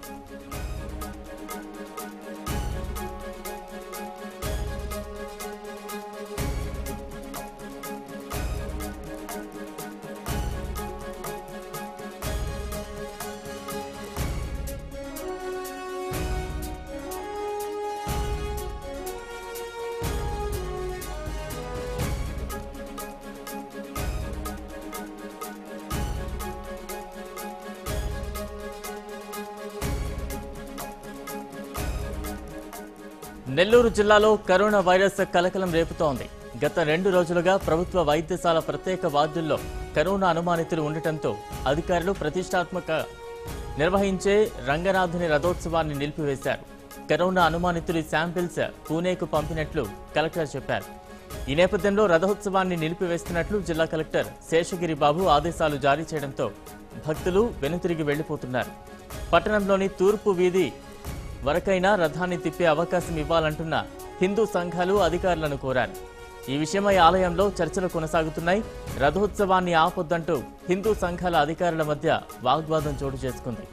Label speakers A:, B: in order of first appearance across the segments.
A: నెల్లూరు జిల్లాలో corona virus కలకలం రేపుతోంది గత రెండు రోజులుగా ప్రభుత్వ వైద్యశాల ప్రత్యేక వార్డుల్లో కరోనా అనుమానితులు ఉండటంతో అధికారులు ప్రతిష్టాత్మక నిర్వహించే రంగనాథుని రథోత్సవాన్ని నిలిపివేశారు కరోనా అనుమానితుడి శాంపిల్స్ పూణేకు పంపినట్లు కలెక్టర్ చెప్పారు ఈ నేపథ్యంలో రథోత్సవాన్ని నిలిపివేస్తున్నట్లు జిల్లా కలెక్టర్ శేషగిరి బాబు ఆదేశాలు జారీ చేయడంతో భక్తులు వెనుతిరిగి వెళ్లిపోతున్నారు పట్టణంలోని తూర్పు వీధి వరకైనా రథాన్ని తిప్పే అవకాశం ఇవ్వాలంటున్న హిందూ సంఘాలు అధికారులను కోరారు ఈ విషయమై ఆలయంలో చర్చలు కొనసాగుతున్నాయి రథోత్సవాన్ని ఆపొద్దంటూ హిందూ సంఘాల అధికారుల మధ్య వాగ్వాదం చోటు చేసుకుంది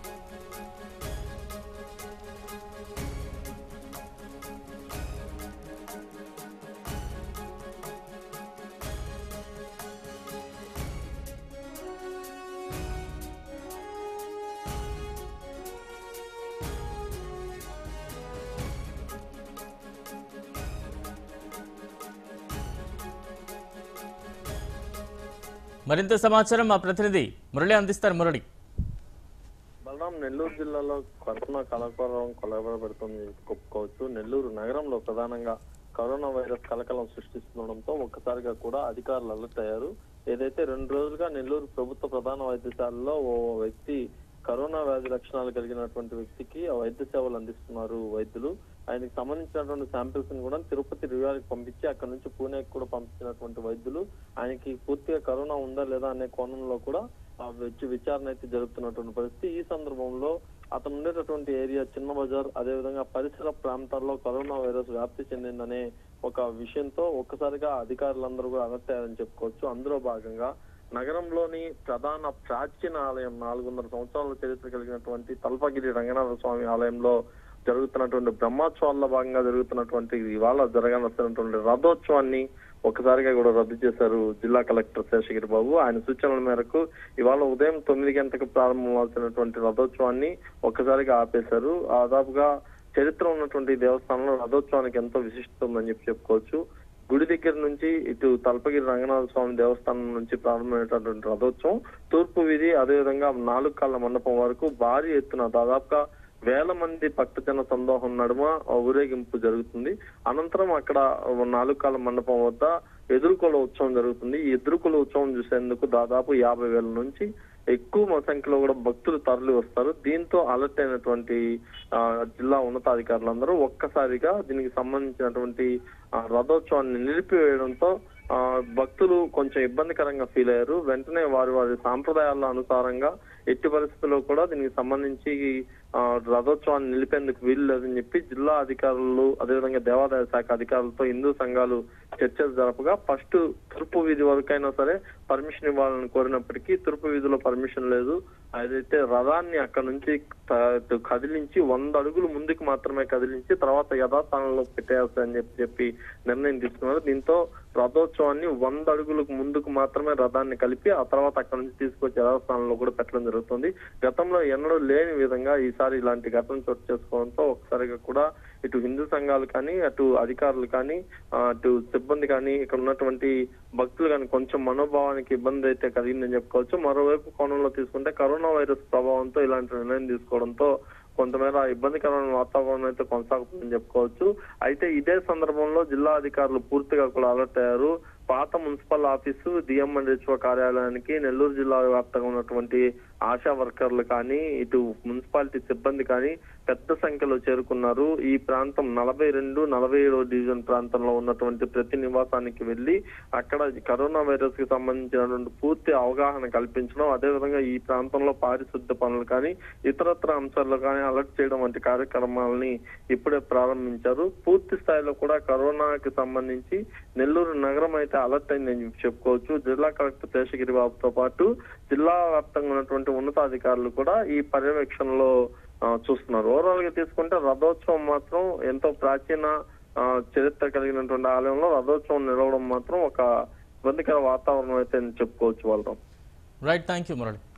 A: మరింత సమాచారం మా ప్రతినిధి మురళి అందిస్తారు మురళి
B: బలరాం నెల్లూరు జిల్లాలో కరోనా కలకలం కొలబడబడుతుంది చెప్పుకోవచ్చు నెల్లూరు నగరంలో ప్రధానంగా కరోనా వైరస్ కలకలం సృష్టిస్తుండడంతో ఒక్కసారిగా కూడా అధికారులు అలర్ట్ అయ్యారు ఏదైతే రెండు రోజులుగా నెల్లూరు ప్రభుత్వ ప్రధాన వైద్యశాలలో ఓ వ్యక్తి కరోనా వ్యాధి లక్షణాలు కలిగినటువంటి వ్యక్తికి ఆ వైద్య సేవలు అందిస్తున్నారు వైద్యులు ఆయనకి సంబంధించినటువంటి శాంపిల్స్ ని కూడా తిరుపతి రివ్యాలకు పంపించి అక్కడ నుంచి పూణేకి కూడా పంపించినటువంటి వైద్యులు ఆయనకి పూర్తిగా కరోనా ఉందా లేదా అనే కోణంలో కూడా ఆ వచ్చి విచారణ అయితే జరుగుతున్నటువంటి పరిస్థితి ఈ సందర్భంలో అతను ఉండేటటువంటి ఏరియా చిన్న బజార్ అదేవిధంగా పరిసర ప్రాంతాల్లో కరోనా వైరస్ వ్యాప్తి చెందిందనే ఒక విషయంతో ఒక్కసారిగా అధికారులందరూ కూడా అలర్ట్ అయ్యారని చెప్పుకోవచ్చు అందులో భాగంగా నగరంలోని ప్రధాన ప్రాచీన ఆలయం నాలుగున్నర సంవత్సరాల చరిత్ర కలిగినటువంటి తల్పగిరి రంగనాథ స్వామి ఆలయంలో జరుగుతున్నటువంటి బ్రహ్మోత్సవాల్లో భాగంగా జరుగుతున్నటువంటి ఇవాళ జరగనస్తున్నటువంటి రథోత్సవాన్ని ఒక్కసారిగా కూడా రద్దు చేశారు జిల్లా కలెక్టర్ శేషగిరి బాబు ఆయన సూచనల మేరకు ఇవాళ ఉదయం తొమ్మిది గంటలకు ప్రారంభమవుతున్నటువంటి రథోత్సవాన్ని ఒక్కసారిగా ఆపేశారు దాదాపుగా చరిత్ర ఉన్నటువంటి ఈ దేవస్థానంలో రథోత్సవానికి ఎంతో విశిష్టత ఉందని చెప్పి చెప్పుకోవచ్చు గుడి దగ్గర నుంచి ఇటు తలపగిరి రంగనాథ స్వామి దేవస్థానం నుంచి ప్రారంభమైనటువంటి రథోత్సవం తూర్పు వీధి అదేవిధంగా నాలుగు కాళ్ళ మండపం వరకు భారీ ఎత్తున దాదాపుగా వేల మంది భక్తజన సందోహం నడుమ ఆ ఊరేగింపు జరుగుతుంది అనంతరం అక్కడ నాలుగు కాళ్ళ మండపం వద్ద ఎదుర్కొల ఉత్సవం జరుగుతుంది ఈ ఎదుర్కొల ఉత్సవం చూసేందుకు దాదాపు యాభై వేల నుంచి ఎక్కువ సంఖ్యలో కూడా భక్తులు తరలి వస్తారు దీంతో అలర్ట్ అయినటువంటి ఆ, జిల్లా ఉన్నతాధికారులందరూ ఒక్కసారిగా దీనికి సంబంధించినటువంటి ఆ, రథోత్సవాన్ని నిలిపివేయడంతో ఆ, భక్తులు కొంచెం ఇబ్బందికరంగా ఫీల్ అయ్యారు వెంటనే వారి వారి సాంప్రదాయాల అనుసారంగా ఎట్టి పరిస్థితుల్లో కూడా దీనికి సంబంధించి ఆ, రథోత్సవాన్ని నిలిపేందుకు వీలు లేదని చెప్పి జిల్లా అధికారులు అదేవిధంగా దేవాదాయ శాఖ అధికారులతో హిందూ సంఘాలు చర్చలు జరపగా ఫస్ట్ తూర్పు వీధి వరకైనా సరే పర్మిషన్ ఇవ్వాలని కోరినప్పటికీ తూర్పు వీధిలో పర్మిషన్ లేదు అదైతే రథాన్ని అక్కడ నుంచి త- కదిలించి వంద అడుగులు ముందుకు మాత్రమే కదిలించి తర్వాత యథాస్థానంలో పెట్టేయాల్సి చెప్పి చెప్పి నిర్ణయం తీసుకున్నారు దీంతో రథోత్సవాన్ని వంద అడుగులకు ముందుకు మాత్రమే రథాన్ని కలిపి ఆ తర్వాత అక్కడ నుంచి తీసుకొచ్చి యథాస్థానంలో కూడా పెట్టడం జరుగుతుంది గతంలో ఎన్నడూ లేని విధంగా ఈసారి ఇలాంటి ఘటన చోటు చేసుకోవడంతో ఒకసారిగా కూడా ఇటు హిందూ సంఘాలు కానీ అటు అధికారులు కానీ ఆ, అటు సిబ్బంది కానీ ఇక్కడ ఉన్నటువంటి భక్తులు కానీ కొంచెం మనోభావానికి ఇబ్బంది అయితే కలిగిందని చెప్పుకోవచ్చు మరోవైపు కోణంలో తీసుకుంటే కరోనా వైరస్ ప్రభావంతో ఇలాంటి నిర్ణయం తీసుకోవడంతో కొంతమేర ఇబ్బందికరమైన వాతావరణం అయితే కొనసాగుతుందని చెప్పుకోవచ్చు అయితే ఇదే సందర్భంలో జిల్లా అధికారులు పూర్తిగా కూడా అలర్ట్ అయ్యారు పాత మున్సిపల్ ఆఫీసు డిఎంఎన్హెచ్ఓ కార్యాలయానికి నెల్లూరు జిల్లా వ్యాప్తంగా ఉన్నటువంటి ఆశా వర్కర్లు కానీ ఇటు మున్సిపాలిటీ సిబ్బంది కానీ పెద్ద సంఖ్యలో చేరుకున్నారు ఈ ప్రాంతం నలభై రెండు నలభై ఏడో డివిజన్ ప్రాంతంలో ఉన్నటువంటి ప్రతి నివాసానికి వెళ్లి అక్కడ కరోనా వైరస్ కి సంబంధించినటువంటి పూర్తి అవగాహన కల్పించడం అదేవిధంగా ఈ ప్రాంతంలో పారిశుద్ధ పనులు కానీ ఇతరత్ర అంశాలు కానీ అలర్ట్ చేయడం వంటి కార్యక్రమాలని ఇప్పుడే ప్రారంభించారు పూర్తి స్థాయిలో కూడా కరోనాకి సంబంధించి నెల్లూరు నగరం అయితే అలర్ట్ అయిందని చెప్పుకోవచ్చు జిల్లా కలెక్టర్ శేషగిరి బాబుతో పాటు జిల్లా వ్యాప్తంగా ఉన్నటువంటి ఉన్నతాధికారులు కూడా ఈ పర్యవేక్షణలో ఆ, చూస్తున్నారు ఓవరాల్ గా తీసుకుంటే రథోత్సవం మాత్రం ఎంతో ప్రాచీన ఆ, చరిత్ర కలిగినటువంటి ఆలయంలో రథోత్సవం నిలవడం మాత్రం ఒక ఇబ్బందికర వాతావరణం అయితే చెప్పుకోవచ్చు వాళ్ళం
A: రైట్ థ్యాంక్ యూ మురళి